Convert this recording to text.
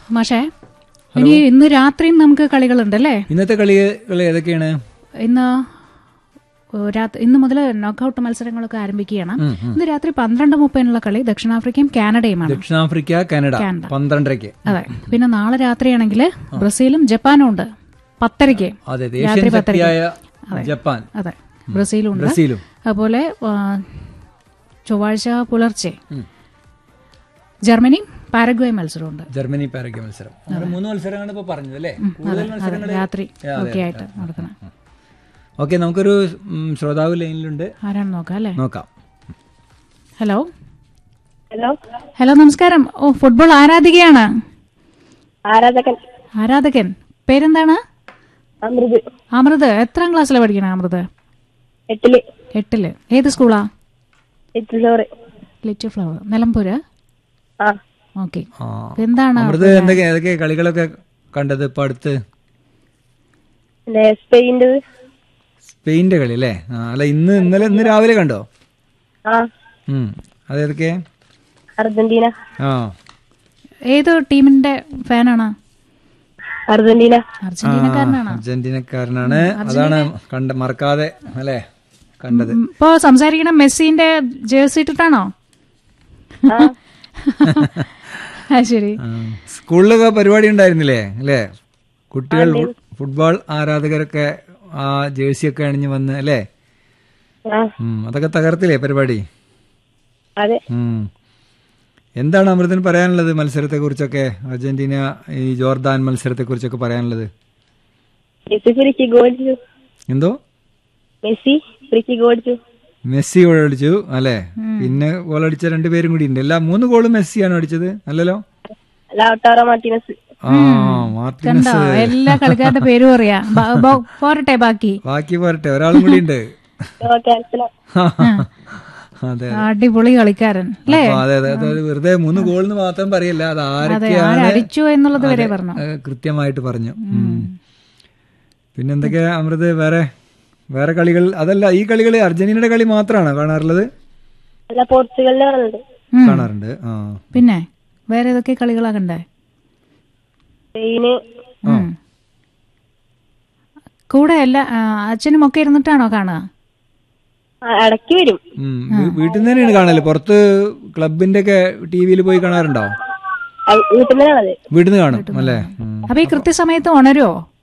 മാഷേ ഇനി ഇന്ന് രാത്രിയും നമുക്ക് കളികളുണ്ടല്ലേ ഇന്നത്തെ കളികൾ ഏതൊക്കെയാണ് ഇന്ന് ഏഹ് രാത്രി ഇന്ന് മുതൽ നോക്കൌട്ട് മത്സരങ്ങളൊക്കെ ആരംഭിക്കുകയാണ് ഇന്ന് രാത്രി പന്ത്രണ്ട് മുപ്പതിനുള്ള കളി ദക്ഷിണാഫ്രിക്കയും കാനഡയുമാണ് ദക്ഷിണാഫ്രിക്ക കാനഡ കാനഡ. പന്ത്രണ്ടരയ്ക്ക് അതെ പിന്നെ നാളെ രാത്രിയാണെങ്കിൽ ബ്രസീലും ജപ്പാനും ഉണ്ട് പത്തരയ്ക്ക് അതെ അതെ. ഏഷ്യൻ ശക്തിയായ ജപ്പാൻ അതെ ബ്രസീലും ഉണ്ട് ബ്രസീലും അതുപോലെ ആ, ചൊവ്വാഴ്ച പുലർച്ചെ ജർമ്മനിയും പാരഗ്വേ മത്സരമുണ്ട് ജർമ്മനി പാരഗ്വേ മത്സരം അങ്ങനെ മൂന്ന് മത്സരങ്ങളാണ് ഇപ്പൊ പറഞ്ഞത് അല്ലേ കൂടുതൽ അതെ മത്സരങ്ങൾ രാത്രി ഒക്കെ ആയിട്ട് നടക്കണം ഓക്കെ നമുക്കൊരു ഉം, ശ്രോതാവ് ലൈനിലുണ്ട് ആരാണ് നോക്കാം അല്ലേ നോക്കാം ഹലോ ഹലോ ഹലോ നമസ്കാരം ഓ ഫുട്ബോൾ ആരാധികയാണ് ആരാധകൻ ആരാധകൻ പേരെന്താണ് അമൃത് അമൃത് എത്രാം ക്ലാസ്സിലാണ് പഠിക്കണേ അമൃത് എട്ടില് എട്ടില് ഏത് സ്കൂളാ എട്ട് ചോറ് ലിറ്റിൽ ഫ്ലവർ നിലമ്പൂര് ആ ഓക്കെ ആ. എന്താണ് അമൃത് എന്തൊക്കെ ഏതൊക്കെ കളികളൊക്കെ കണ്ടത് ഇപ്പൊ അടുത്ത് പിന്നെ സ്പെയിൻ്റെ സ്പെയിന്റെ കളി അല്ലേ ആ, അല്ല ഇന്ന് ഇന്നലെ ഇന്ന് രാവിലെ കണ്ടോ ആ ഉം അതേതൊക്കെ അർജന്റീന ആ ഏത് ടീമിന്റെ ഫാനാണ് അർജന്റീന അർജന്റീനക്കാരനാണ് അർജന്റീനക്കാരനാണ് അതാണ് കണ്ട മറക്കാതെ അല്ലേ കണ്ടത് ഇപ്പോ സംസാരിക്കണ മെസ്സിന്റെ ജേഴ്സി ഇട്ടിട്ടാണോ ആ ആ ശരി ആ, സ്കൂളിലൊക്കെ പരിപാടി ഉണ്ടായിരുന്നില്ലേ അല്ലേ കുട്ടികൾ ഫുട്ബോൾ ആരാധകരൊക്കെ ആ ജേഴ്സി ഒക്കെ അണിഞ്ഞ് വന്ന് അല്ലേ ആ ഉം, അതൊക്കെ തകർത്തില്ലേ പരിപാടി അതെ ഉം. എന്താണ് അമൃതന് പറയാനുള്ളത് മത്സരത്തെ കുറിച്ചൊക്കെ അർജന്റീന ഈ ജോർദാൻ മത്സരത്തെ കുറിച്ചൊക്കെ പറയാനുള്ളത് മെസ്സി ഫ്രിക്ക് ഗോളിച്ചു എന്തോ മെസ്സി ഫ്രിക്ക് ഗോളിച്ചു മെസ്സി ഗോൾ അടിച്ചു അല്ലേ പിന്നെ ഗോൾ അടിച്ച രണ്ടുപേരും കൂടി ഉണ്ട് എല്ലാ മൂന്ന് ഗോളും മെസ്സിയാണ് അടിച്ചത് അല്ലല്ലോ ലൗട്ടാറോ മാർട്ടിനസ് ആ മാർട്ടിനസ് കണ്ടോ എല്ലാ കളിക്കാരുടെ പേരും അറിയാം ബ- ബ- പോരട്ടെ ബാക്കി ബാക്കി പോരട്ടെ ഒരാളും കൂടി ഉണ്ട് ക്യാൻസല അതെ അടിപൊളി കളിക്കാരൻ അല്ലേ അപ്പൊ അതെ അതെ അതായത് വെറുതെ മൂന്ന് ഗോൾ എന്ന് മാത്രം പറയല്ല അത് അതെ ആരൊക്കെയാണ് ആരടിച്ചു എന്നുള്ളത് വരെ പറഞ്ഞു ഏ, കൃത്യമായിട്ട് പറഞ്ഞു ഉം. പിന്നെ എന്തൊക്കെയാ അമൃത് വേറെ വേറെ കളികൾ അതല്ല ഈ കളികൾ അർജന്റീനയുടെ കളി മാത്രമാണോ കാണാറുള്ളത് അല്ല പോർച്ചുഗലിനെ പറഞ്ഞിട്ടുണ്ട് ഉം. കാണാറുണ്ട് ആ പിന്നെ വേറെ ഏതൊക്കെ കളികളാ കണ്ടേ സ്പെയിന് ഉം. കൂടെ എല്ലാ ആ, അച്ഛനും ഒക്കെ ഇരുന്നിട്ടാണോ കാണുക ആ, ഇടയ്ക്ക് വരും ഉം. വീ- വീട്ടിൽ നിന്ന് തന്നെയാണ് കാണല് പുറത്ത് ക്ലബിന്റെ ഒക്കെ ടി വിയിൽ പോയി കാണാറുണ്ടോ ആ, വീട്ടിൽ നിന്നാണത് വീട്ടിൽ നിന്ന് കാണും അല്ലേ ഉം. അപ്പൊ ഈ കൃത്യസമയത്ത് ഉണരുവോ